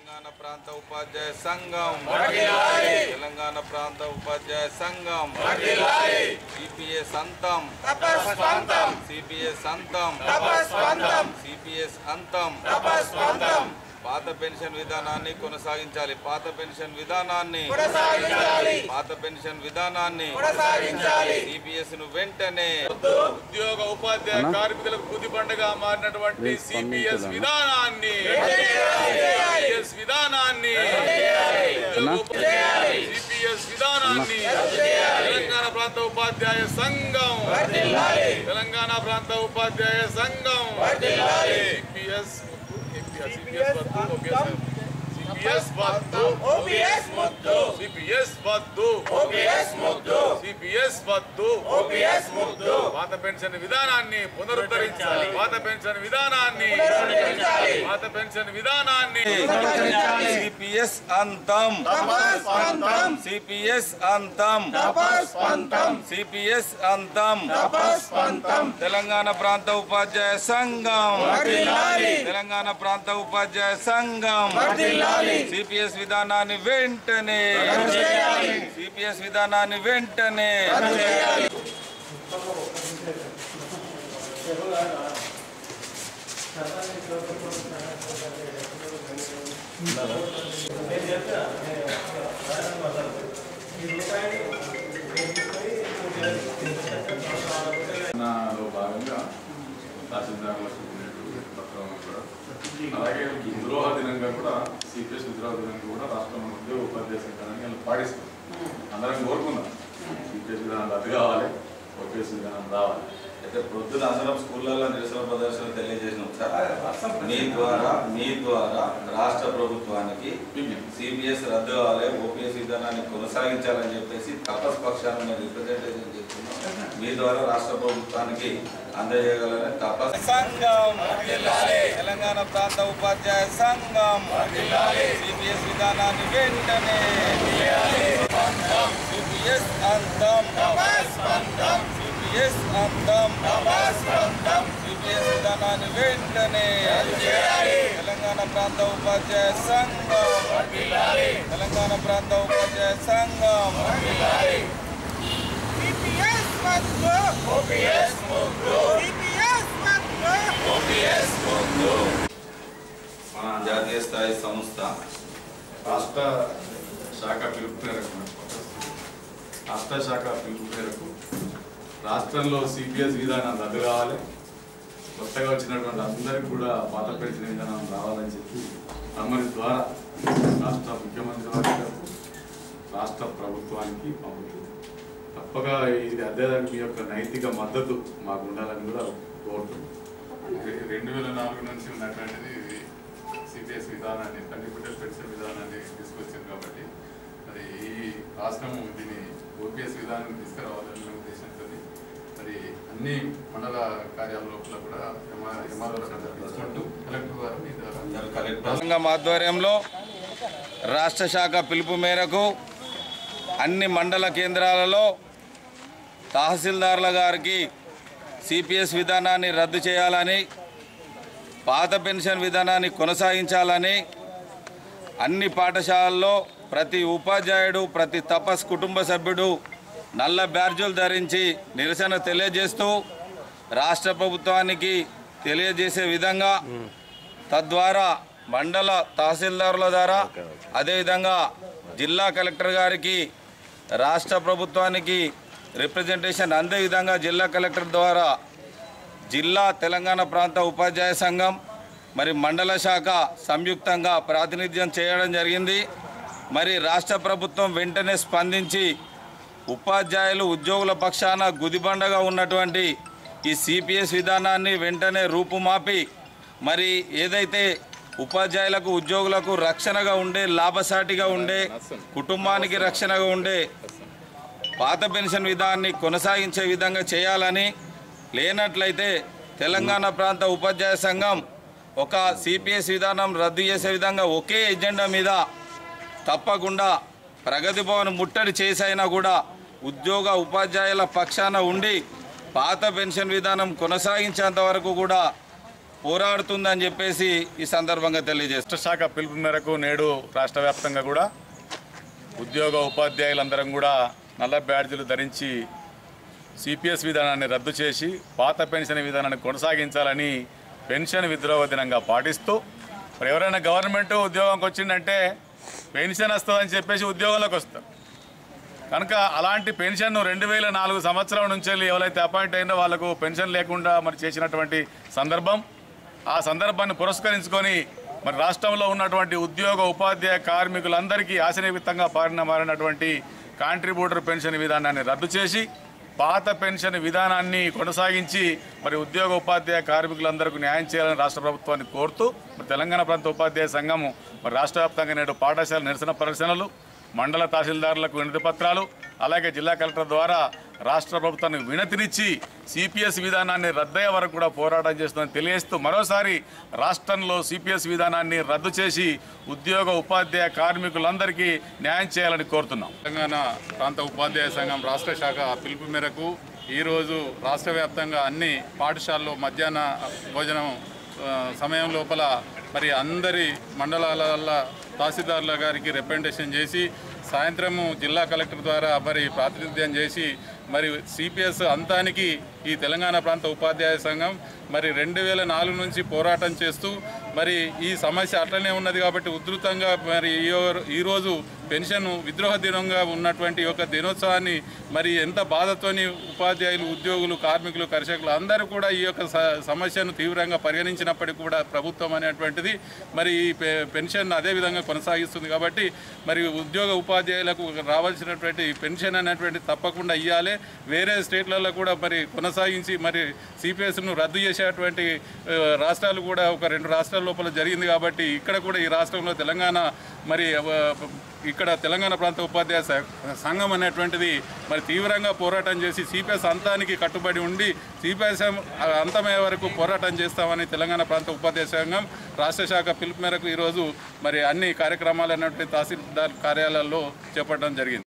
తెలంగాణ ప్రాంత ఉపాధ్యాయ సంఘం తెలంగాణ ప్రాంత ఉపాధ్యాయ సంఘం సిపిఎస్ అంతం సిపిఎస్ అంతం సిపిఎస్ అంతం పాత పెన్షన్ విధానాన్ని కొనసాగించాలి పాత పెన్షన్ విధానాన్ని పాత పెన్షన్ విధానాన్ని సిపిఎస్ ను వెంటనే ఉద్యోగ ఉపాధ్యాయ కార్మికులకు బుద్ధి పండుగ మారినటువంటి సిపిఎస్ విధానాన్ని సిపిఎస్ విధానాన్ని సిపిఎస్ విధానాన్ని తెలంగాణ ప్రాంత ఉపాధ్యాయ సంఘం తెలంగాణ ప్రాంత ఉపాధ్యాయ సంఘం సిపిఎస్ సిపిఎస్ వద్దు సిపిఎస్ వద్దు సిపిఎస్ వద్దు సిపిఎస్ వద్దు పాత పెన్షన్ విధానాన్ని పునరుద్ధరించాలి పాత పెన్షన్ విధానాన్ని పాత పెన్షన్ విధానాన్ని సిపిఎస్ అంతం సిపిఎస్ అంతం సిపిఎస్ అంతం తెలంగాణ ప్రాంత ఉపాధ్యాయ సంఘం తెలంగాణ ప్రాంత ఉపాధ్యాయ సంఘం సిపిఎస్ విధానాన్ని వెంటనే సిపిఎస్ విధానాన్ని వెంటనే లో భాగంగా తహసీల్దారులకు ఉన్నటువంటి పత్రం కూడా అలాగే విద్రోహ దినంగా కూడా సిపిఎస్ విద్రోహ దినంగా కూడా రాష్ట్రంలో ఉద్యోగ ఉపాధ్యాయ సంఘాన్ని వీళ్ళు పాటిస్తాం అందరం కోరుకుందాం సిపిఎస్ విధానం రద్దు కావాలి ఓపీఎస్ విధానం రావాలి అయితే ప్రొద్దున అందరం స్కూళ్ళల్లో నిరసన ప్రదర్శన తెలియజేసినాం సార్ మీ ద్వారా మీ ద్వారా రాష్ట్ర ప్రభుత్వానికి సిబిఎస్ రద్దు కావాలి ఓపీఎస్ విధానాన్ని కొనసాగించాలని చెప్పేసి తపస్ పక్షాన్ని మేము రిప్రజెంటేషన్ చేస్తున్నాం మీ ద్వారా రాష్ట్ర ప్రభుత్వానికి అందజేయగలని తపస్ సంఘం తెలంగాణ ప్రాంత ఉపాధ్యాయ సంఘం సిపిఎస్ విధానాన్ని వెంటనే సిపిఎస్ అంతం సిపిఎస్ అంతం సిపిఎస్ విధానాన్ని వెంటనే తెలంగాణ ప్రాంత ఉపాధ్యాయ సంఘం తెలంగాణ ప్రాంత ఉపాధ్యాయ సంఘం CPS వద్దు OPS వద్దు CPS వద్దు మన జాతీయ స్థాయి సంస్థ రాష్ట్ర శాఖ పిలుపు మేరకు రాష్ట్ర శాఖ పిలుపు మేరకు రాష్ట్రంలో సిపిఎస్ విధానం రద్దు కావాలి కొత్తగా వచ్చినటువంటి అందరికీ కూడా పాత పెన్షన్ విధానం రావాలని చెప్పి తమరి ద్వారా రాష్ట్ర ముఖ్యమంత్రి వర్గాలకు రాష్ట్ర ప్రభుత్వానికి పంపుతుంది తప్పగా ఇది అధ్యయనానికి మీ యొక్క నైతిక మద్దతు మాకు ఉండాలని కూడా కోరుతున్నాం రెండు వేల నాలుగు నుంచి ఉన్నటువంటిది ఇది సిపిఎస్ విధానాన్ని కండిపిటల్ పెన్షన్ విధానాన్ని తీసుకొచ్చారు కాబట్టి మరి ఈ రాష్ట్రం దీన్ని ఓపీఎస్ విధానాన్ని తీసుకురావాలనే ఉద్దేశంతో మరి అన్ని మండల కార్యాల లోపల కూడా ఎంఆర్ఓ తీసుకుంటూ కలెక్టర్ ద్వారా మీ ద్వారా కలెక్టర్ సంఘం ఆధ్వర్యంలో రాష్ట్ర శాఖ పిలుపు మేరకు అన్ని మండల కేంద్రాలలో తహసీల్దార్ల గారికి సిపిఎస్ విధానాన్ని రద్దు చేయాలని పాత పెన్షన్ విధానాన్ని కొనసాగించాలని అన్ని పాఠశాలల్లో ప్రతి ఉపాధ్యాయుడు ప్రతి తపస్ కుటుంబ సభ్యుడు నల్ల బ్యాడ్జులు ధరించి నిరసన తెలియజేస్తూ రాష్ట్ర ప్రభుత్వానికి తెలియజేసే విధంగా తద్వారా మండల తహసీల్దారుల ద్వారా అదేవిధంగా జిల్లా కలెక్టర్ గారికి రాష్ట్ర ప్రభుత్వానికి రిప్రజెంటేషన్ అందే విధంగా జిల్లా కలెక్టర్ ద్వారా జిల్లా తెలంగాణ ప్రాంత ఉపాధ్యాయ సంఘం మరి మండల శాఖ సంయుక్తంగా ప్రాతినిధ్యం చేయడం జరిగింది మరి రాష్ట్ర ప్రభుత్వం వెంటనే స్పందించి ఉపాధ్యాయులు ఉద్యోగుల పక్షాన గుదిబండగా ఉన్నటువంటి ఈ సిపిఎస్ విధానాన్ని వెంటనే రూపుమాపి మరి ఏదైతే ఉపాధ్యాయులకు ఉద్యోగులకు రక్షణగా ఉండే లాభసాటిగా ఉండే కుటుంబానికి రక్షణగా ఉండే పాత పెన్షన్ విధానాన్ని కొనసాగించే విధంగా చేయాలని లేనట్లయితే తెలంగాణ ప్రాంత ఉపాధ్యాయ సంఘం ఒక సిపిఎస్ విధానం రద్దు చేసే విధంగా ఒకే ఎజెండా మీద తప్పకుండా ప్రగతి భవన్ ముట్టడి చేసైనా కూడా ఉద్యోగ ఉపాధ్యాయుల పక్షాన ఉండి పాత పెన్షన్ విధానం కొనసాగించేంత వరకు కూడా పోరాడుతుందని చెప్పేసి ఈ సందర్భంగా తెలియజేస్తాం రాష్ట్ర శాఖ పిలుపు మేరకు నేడు రాష్ట్ర వ్యాప్తంగా కూడా ఉద్యోగ ఉపాధ్యాయులందరం కూడా నల్ల బ్యాడ్జీలు ధరించి సిపిఎస్ విధానాన్ని రద్దు చేసి పాత పెన్షన్ విధానాన్ని కొనసాగించాలని పెన్షన్ విద్రోహ దినంగా పాటిస్తూ మరి ఎవరైనా గవర్నమెంట్ ఉద్యోగంకి వచ్చిందంటే పెన్షన్ వస్తుందని చెప్పేసి ఉద్యోగంలోకి వస్తారు కనుక అలాంటి పెన్షన్ రెండు వేల నాలుగు సంవత్సరం నుంచి వెళ్ళి ఎవరైతే అపాయింట్ అయినా వాళ్ళకు పెన్షన్ లేకుండా మరి చేసినటువంటి సందర్భం ఆ సందర్భాన్ని పురస్కరించుకొని మరి రాష్ట్రంలో ఉన్నటువంటి ఉద్యోగ ఉపాధ్యాయ కార్మికులందరికీ ఆశనిమిత్తంగా పారిన మారినటువంటి కాంట్రిబ్యూటర్ పెన్షన్ విధానాన్ని రద్దు చేసి పాత పెన్షన్ విధానాన్ని కొనసాగించి మరి ఉద్యోగ ఉపాధ్యాయ కార్మికులందరికీ న్యాయం చేయాలని రాష్ట్ర ప్రభుత్వాన్ని కోరుతూ మరి తెలంగాణ ప్రాంత ఉపాధ్యాయ సంఘము మరి రాష్ట్ర వ్యాప్తంగా నేడు పాఠశాల నిరసన ప్రదర్శనలు మండల తహసీల్దారులకు వినతి పత్రాలు అలాగే జిల్లా కలెక్టర్ ద్వారా రాష్ట్ర ప్రభుత్వానికి వినతినిచ్చి సిపిఎస్ విధానాన్ని రద్దయ్యే వరకు కూడా పోరాటం చేస్తుందని తెలియజేస్తూ మరోసారి రాష్ట్రంలో సిపిఎస్ విధానాన్ని రద్దు చేసి ఉద్యోగ ఉపాధ్యాయ కార్మికులందరికీ న్యాయం చేయాలని కోరుతున్నాం తెలంగాణ ప్రాంత ఉపాధ్యాయ సంఘం రాష్ట్ర శాఖ పిలుపు మేరకు ఈరోజు రాష్ట్ర వ్యాప్తంగా అన్ని పాఠశాలలో మధ్యాహ్న భోజనం ఆ, సమయం లోపల మరి అందరి మండలాల తహసీల్దార్ల గారికి రిప్రజెంటేషన్ చేసి సాయంత్రము జిల్లా కలెక్టర్ ద్వారా మరి ప్రాతినిధ్యం చేసి మరి సిపిఎస్ అంతానికి ఈ తెలంగాణ ప్రాంత ఉపాధ్యాయ సంఘం మరి రెండు వేల నాలుగు నుంచి పోరాటం చేస్తూ మరి ఈ సమస్య అట్లనే ఉన్నది కాబట్టి ఉధృతంగా మరి ఈ- ఈరోజు పెన్షన్ విద్రోహ దినంగా ఉన్నటువంటి ఈ యొక్క దినోత్సవాన్ని మరి ఎంత బాధతోని ఉపాధ్యాయులు ఉద్యోగులు కార్మికులు కర్షకులు అందరూ కూడా ఈ యొక్క స- సమస్యను తీవ్రంగా పరిగణించినప్పటికీ కూడా ప్రభుత్వం అనేటువంటిది మరి ఈ పె- పెన్షన్ అదే విధంగా కొనసాగిస్తుంది కాబట్టి మరి ఉద్యోగ ఉపాధ్యాయులకు రావాల్సినటువంటి పెన్షన్ అనేటువంటి తప్పకుండా ఇవ్వాలి వేరే స్టేట్లలో కూడా మరి కొనసాగించి మరి సిపిఎస్ను రద్దు చేసేటువంటి ఆ, రాష్ట్రాలు కూడా ఒక రెండు రాష్ట్రాల లోపల జరిగింది కాబట్టి ఇక్కడ కూడా ఈ రాష్ట్రంలో తెలంగాణ మరి ఆ, ఇక్కడ తెలంగాణ ప్రాంత ఉపాధ్యాయ స- సంఘం అనేటువంటిది మరి తీవ్రంగా పోరాటం చేసి సిపిఎస్ అంతానికి కట్టుబడి ఉండి సిపిఎస్ అంతమయ్యే వరకు పోరాటం చేస్తామని తెలంగాణ ప్రాంత ఉపాధ్యాయ సంఘం రాష్ట్ర శాఖ పిలుపు మేరకు ఈరోజు మరి అన్ని కార్యక్రమాలు అన్నటువంటి తహసీల్దార్ కార్యాలయాల్లో చేపట్టడం జరిగింది